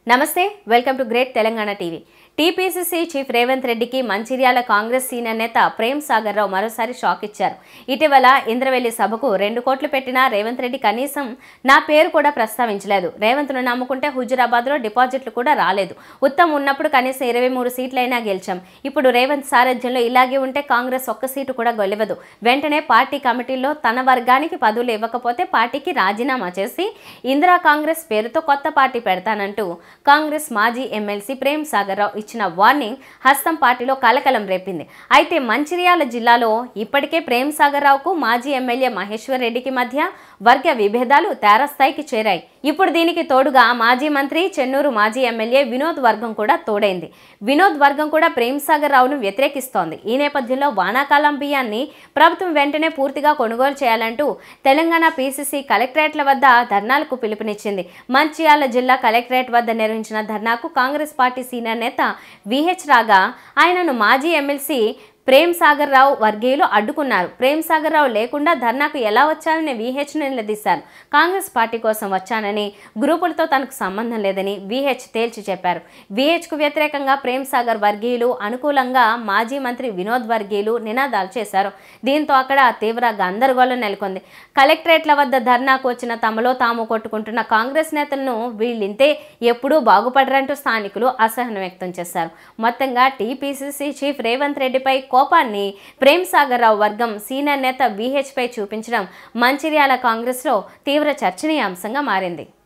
నమస్తే welcome to great Telangana TV TPCC chief Revanth రెడ్డికి Mancherial Congress senior నేత ప్రేమ్ సాగర్ రావు మరోసారి షాక్ ఇచ్చారు ఇటీవల ఇంద్రవెల్లి సభకు రెండు కోట్లు పెట్టిన రేవంత్ రెడ్డి కనీసం నా పేరు కూడా ప్రస్తావించలేదు రేవంత్ను నమ్ముకుంటే హుజురాబాద్లో డిపాజిట్లు కూడా రాలేదు ఉత్తమ్ ఉన్నప్పుడు కనీసం ఇరవై మూడు సీట్లైనా గెలిచాం ఇప్పుడు రేవంత్ సారథ్యంలో ఇలాగే ఉంటే కాంగ్రెస్ ఒక్క సీటు కూడా గెలవదు వెంటనే పార్టీ కమిటీలో తన వర్గానికి పదవులు ఇవ్వకపోతే పార్టీకి రాజీనామా చేసి ఇందిరా కాంగ్రెస్ పేరుతో కొత్త పార్టీ పెడతానంటూ కాంగ్రెస్ మాజీ ఎమ్మెల్సీ ప్రేమ్ సాగర్ రావు ఇచ్చిన వార్నింగ్ హస్తం పార్టీలో కలకలం రేపింది అయితే మంచిర్యాల జిల్లాలో ఇప్పటికే ప్రేమ్ సాగర్ రావుకు మాజీ ఎమ్మెల్యే మహేశ్వర్ రెడ్డికి మధ్య వర్గ విభేదాలు తారస్థాయికి చేరాయి ఇప్పుడు దీనికి తోడుగా మాజీ మంత్రి చెన్నూరు మాజీ ఎమ్మెల్యే వినోద్ వర్గం కూడా తోడైంది వినోద్ వర్గం కూడా ప్రేమ్ సాగర్ రావును వ్యతిరేకిస్తోంది ఈ నేపథ్యంలో వానాకాలం బియ్యాన్ని ప్రభుత్వం వెంటనే పూర్తిగా కొనుగోలు చేయాలంటూ తెలంగాణ పీసీసీ కలెక్టరేట్ల వద్ద ధర్నాలకు పిలుపునిచ్చింది మంచిర్యాల జిల్లా కలెక్టరేట్ వద్ద నిర్వహించిన ధర్నాకు కాంగ్రెస్ పార్టీ సీనియర్ నేత విహెచ్ రాగా ఆయనను మాజీ ఎమ్మెల్సీ ప్రేమ్ సాగర్ రావు వర్గీయులు అడ్డుకున్నారు ప్రేమ్ సాగర్ రావు లేకుండా ధర్నాకు ఎలా వచ్చారని విహెచ్ను నిలదీశారు కాంగ్రెస్ పార్టీ కోసం వచ్చానని గ్రూపులతో తనకు సంబంధం లేదని విహెచ్ తేల్చి చెప్పారు విహెచ్కు వ్యతిరేకంగా ప్రేమ్ సాగర్ వర్గీయులు అనుకూలంగా మాజీ మంత్రి వినోద్ వర్గీయులు నినాదాలు చేశారు దీంతో అక్కడ తీవ్ర గందరగోళం నెలకొంది కలెక్టరేట్ల వద్ద ధర్నాకు వచ్చిన తమలో తాము కొట్టుకుంటున్న కాంగ్రెస్ నేతలను వీళ్ళింతే ఎప్పుడూ బాగుపడరంటూ స్థానికులు అసహనం వ్యక్తం చేశారు మొత్తంగా టీపీసీసీ చీఫ్ రేవంత్ రెడ్డిపై కోపాన్ని ప్రేమ్ సాగర్ రావు వర్గం సీనియర్ నేత విహెచ్పై చూపించడం మంచిర్యాల కాంగ్రెస్లో తీవ్ర చర్చనీయాంశంగా మారింది